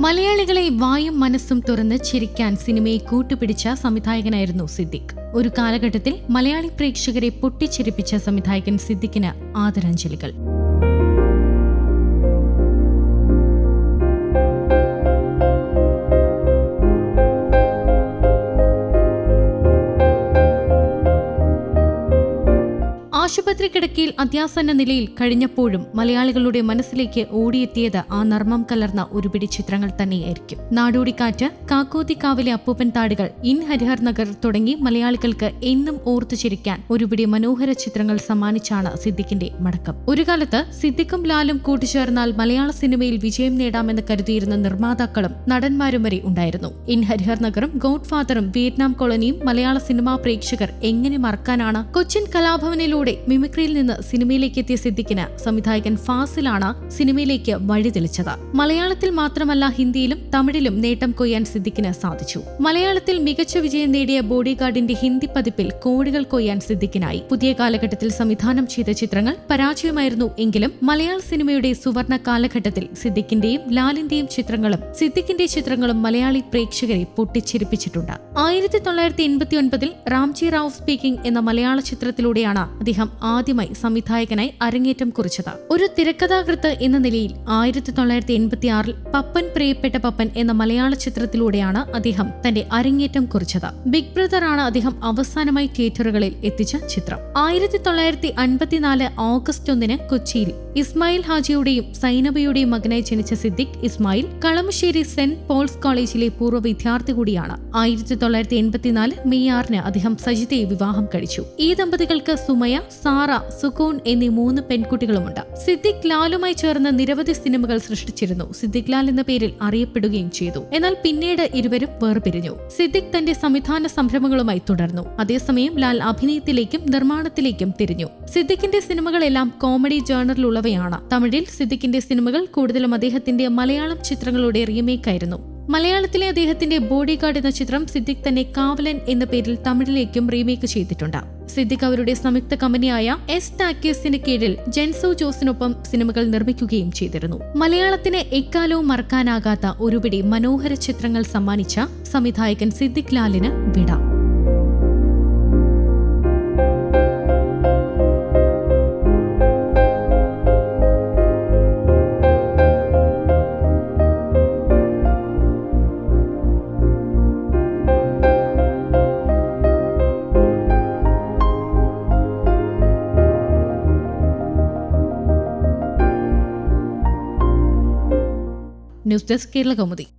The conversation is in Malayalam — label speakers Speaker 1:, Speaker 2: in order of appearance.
Speaker 1: മലയാളികളെ വായും മനസ്സും തുറന്ന് ചിരിക്കാൻ സിനിമയെ കൂട്ടുപിടിച്ച സംവിധായകനായിരുന്നു സിദ്ദിഖ് ഒരു കാലഘട്ടത്തിൽ മലയാളി പ്രേക്ഷകരെ പൊട്ടിച്ചിരിപ്പിച്ച സംവിധായകൻ സിദ്ദിഖിന് ആദരാഞ്ജലികൾ ആശുപത്രി കിടക്കയിൽ അത്യാസന്ന നിലയിൽ കഴിഞ്ഞപ്പോഴും മലയാളികളുടെ മനസ്സിലേക്ക് ഓടിയെത്തിയത് ആ നർമ്മം കലർന്ന ഒരു പിടി ചിത്രങ്ങൾ തന്നെയായിരിക്കും നാടോടിക്കാറ്റ് കാക്കോത്തിക്കാവിലെ അപ്പൂപ്പൻ താടുകൾ ഇൻ ഹരിഹർ നഗർ തുടങ്ങി മലയാളികൾക്ക് എന്നും ഓർത്തു ചിരിക്കാൻ ഒരുപിടി മനോഹര ചിത്രങ്ങൾ സമ്മാനിച്ചാണ് സിദ്ദിഖിന്റെ മടക്കം ഒരു കാലത്ത് സിദ്ദിഖും ലാലും കൂട്ടിച്ചേർന്നാൽ മലയാള സിനിമയിൽ വിജയം നേടാമെന്ന് കരുതിയിരുന്ന നിർമ്മാതാക്കളും നടന്മാരും വരെ ഉണ്ടായിരുന്നു ഇൻ ഹരിഹർ നഗറും ഗോഡ് ഫാദറും വിയറ്റ്നാം കോളനിയും മലയാള സിനിമാ പ്രേക്ഷകർ എങ്ങനെ മറക്കാനാണ് കൊച്ചിൻ കലാഭവനിലൂടെ മിമിക്രിയിൽ നിന്ന് സിനിമയിലേക്ക് എത്തിയ സിദ്ദിഖിന് സംവിധായകൻ ഫാസിലാണ് സിനിമയിലേക്ക് വഴി തെളിച്ചത് മലയാളത്തിൽ മാത്രമല്ല ഹിന്ദിയിലും തമിഴിലും നേട്ടം കൊയ്യാൻ സിദ്ദിഖിന് സാധിച്ചു മലയാളത്തിൽ മികച്ച വിജയം നേടിയ ബോഡിഗാർഡിന്റെ ഹിന്ദി പതിപ്പിൽ കോടികൾ കൊയ്യാൻ സിദ്ദിഖിനായി പുതിയ കാലഘട്ടത്തിൽ സംവിധാനം ചെയ്ത ചിത്രങ്ങൾ പരാജയമായിരുന്നു എങ്കിലും മലയാള സിനിമയുടെ സുവർണ കാലഘട്ടത്തിൽ സിദ്ദിഖിന്റെയും ലാലിന്റെയും ചിത്രങ്ങളും സിദ്ദിഖിന്റെ ചിത്രങ്ങളും മലയാളി പ്രേക്ഷകരെ പൊട്ടിച്ചിരിപ്പിച്ചിട്ടുണ്ട് ആയിരത്തി തൊള്ളായിരത്തി എൺപത്തി ഒൻപതിൽ റാംജി റാവു സ്പീക്കിംഗ് എന്ന മലയാള ചിത്രത്തിലൂടെയാണ് അദ്ദേഹം ആദ്യമായി സംവിധായകനായി അരങ്ങേറ്റം കുറിച്ചത് ഒരു തിരക്കഥാകൃത്ത് എന്ന നിലയിൽ ആയിരത്തി തൊള്ളായിരത്തി എൺപത്തി ആറിൽ പപ്പൻ പ്രിയപ്പെട്ട പപ്പൻ എന്ന മലയാള ചിത്രത്തിലൂടെയാണ് അദ്ദേഹം തന്റെ അരങ്ങേറ്റം കുറിച്ചത് ബിഗ് ബ്രദർ ആണ് അദ്ദേഹം അവസാനമായി തിയേറ്ററുകളിൽ എത്തിച്ച ചിത്രം ആയിരത്തി തൊള്ളായിരത്തി അൻപത്തിനാല് ഓഗസ്റ്റ് ഒന്നിന് കൊച്ചിയിൽ ഇസ്മായിൽ ഹാജിയുടെയും സൈനബയുടെയും മകനായി ജനിച്ച സിദ്ദിഖ് ഇസ്മായിൽ കളമശ്ശേരി സെന്റ് പോൾസ് കോളേജിലെ പൂർവ്വ വിദ്യാർത്ഥി കൂടിയാണ് ആയിരത്തി തൊള്ളായിരത്തി എൺപത്തിനാല് മെയ് ആറിന് അദ്ദേഹം സജിതയെ വിവാഹം കഴിച്ചു ഈ ദമ്പതികൾക്ക് സുമയ സാറ സുക്കൂൺ എന്നീ മൂന്ന് പെൺകുട്ടികളുമുണ്ട് സിദ്ദിഖ് ലാലുമായി ചേർന്ന് നിരവധി സിനിമകൾ സൃഷ്ടിച്ചിരുന്നു സിദ്ദിഖ് ലാൽ എന്ന പേരിൽ അറിയപ്പെടുകയും ചെയ്തു എന്നാൽ പിന്നീട് ഇരുവരും വേർപിരിഞ്ഞു സിദ്ദിഖ് തന്റെ സംവിധാന സംരംഭങ്ങളുമായി തുടർന്നു അതേസമയം ലാൽ അഭിനയത്തിലേക്കും നിർമ്മാണത്തിലേക്കും തിരിഞ്ഞു സിദ്ദിഖിന്റെ സിനിമകളെല്ലാം കോമഡി ജേണറിലുള്ളവയാണ് തമിഴിൽ സിദ്ദിഖിന്റെ സിനിമകൾ കൂടുതലും അദ്ദേഹത്തിന്റെ മലയാളം ചിത്രങ്ങളുടെ റീമേക്കായിരുന്നു മലയാളത്തിലെ അദ്ദേഹത്തിന്റെ ബോഡി ഗാർഡ് എന്ന ചിത്രം സിദ്ദിഖ് തന്നെ കാവലൻ എന്ന പേരിൽ തമിഴിലേക്കും റീമേക്ക് ചെയ്തിട്ടുണ്ട് സിദ്ദിഖ് അവരുടെ സംയുക്ത കമ്പനിയായ എസ് ടാക്കേഴ്സിന് കീഴിൽ ജെൻസോ ജോസിനൊപ്പം സിനിമകൾ നിർമ്മിക്കുകയും ചെയ്തിരുന്നു മലയാളത്തിന് എക്കാലവും മറക്കാനാകാത്ത ഒരുപിടി മനോഹര ചിത്രങ്ങൾ സമ്മാനിച്ച സംവിധായകൻ സിദ്ദിഖ് ലാലിന് വിട ന്യൂസ് ഡെസ്ക് കേരള കൗമുദി